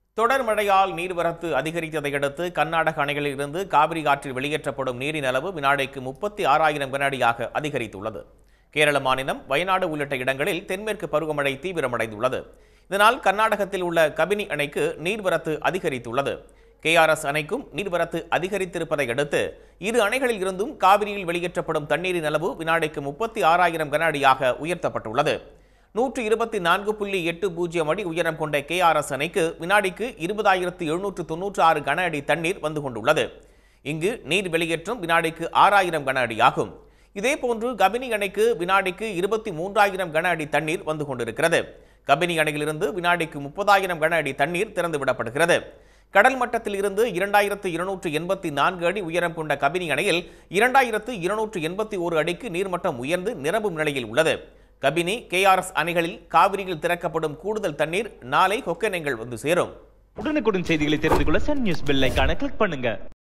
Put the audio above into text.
தொடர் மழையால் நீர்வரத்து அதிகரித்ததை அடுத்து கர்நாடக அணைகளில் இருந்து காவிரி ஆற்றில் வெளியேற்றப்படும் நீரின் அளவு வினாடிக்கு முப்பத்தி ஆறாயிரம் கனஅடியாக அதிகரித்துள்ளது கேரள மாநிலம் வயநாடு உள்ளிட்ட இடங்களில் தென்மேற்கு பருவமழை தீவிரமடைந்துள்ளது இதனால் கர்நாடகத்தில் உள்ள கபினி அணைக்கு நீர்வரத்து அதிகரித்துள்ளது கேஆர்எஸ் அணைக்கும் நீர்வரத்து அதிகரித்திருப்பதை அடுத்து இரு அணைகளில் இருந்தும் காவிரியில் வெளியேற்றப்படும் தண்ணீரின் அளவு வினாடிக்கு முப்பத்தி ஆறாயிரம் கன அடியாக உயர்த்தப்பட்டுள்ளது நூற்று இருபத்தி நான்கு புள்ளி எட்டு பூஜ்ஜியம் அடி உயரம் கொண்ட கேஆர்எஸ் அணைக்கு வினாடிக்கு இருபதாயிரத்து எழுநூற்று தொன்னூற்று ஆறு கன அடி தண்ணீர் வந்து கொண்டுள்ளது இங்கு நீர் வெளியேற்றம் வினாடிக்கு ஆறாயிரம் கன அடியாகும் இதேபோன்று கபினி அணைக்கு வினாடிக்கு இருபத்தி மூன்றாயிரம் கன அடி தண்ணீர் வந்து கொண்டிருக்கிறது கபினி அணையிலிருந்து வினாடிக்கு முப்பதாயிரம் கன அடி தண்ணீர் திறந்து விடப்படுகிறது கடல் மட்டத்தில் இருந்து இரண்டாயிரத்து இருநூற்று எண்பத்தி நான்கு அடி உயரம் கொண்ட கபினி அணையில் இரண்டாயிரத்து இருநூற்று எண்பத்தி ஓரு அடிக்கு நீர்மட்டம் உயர்ந்து நிரம்பும் நிலையில் உள்ளது கபினி கேஆர்எஸ் அணைகளில் காவிரியில் திறக்கப்படும் கூடுதல் தண்ணீர் நாளை கொக்கெனங்கள் வந்து சேரும் உடனுக்குடன் செய்திகளை தெரிந்து கொள்ள சன் நியூஸ் பெல் ஐகானை கிளிக் பண்ணுங்க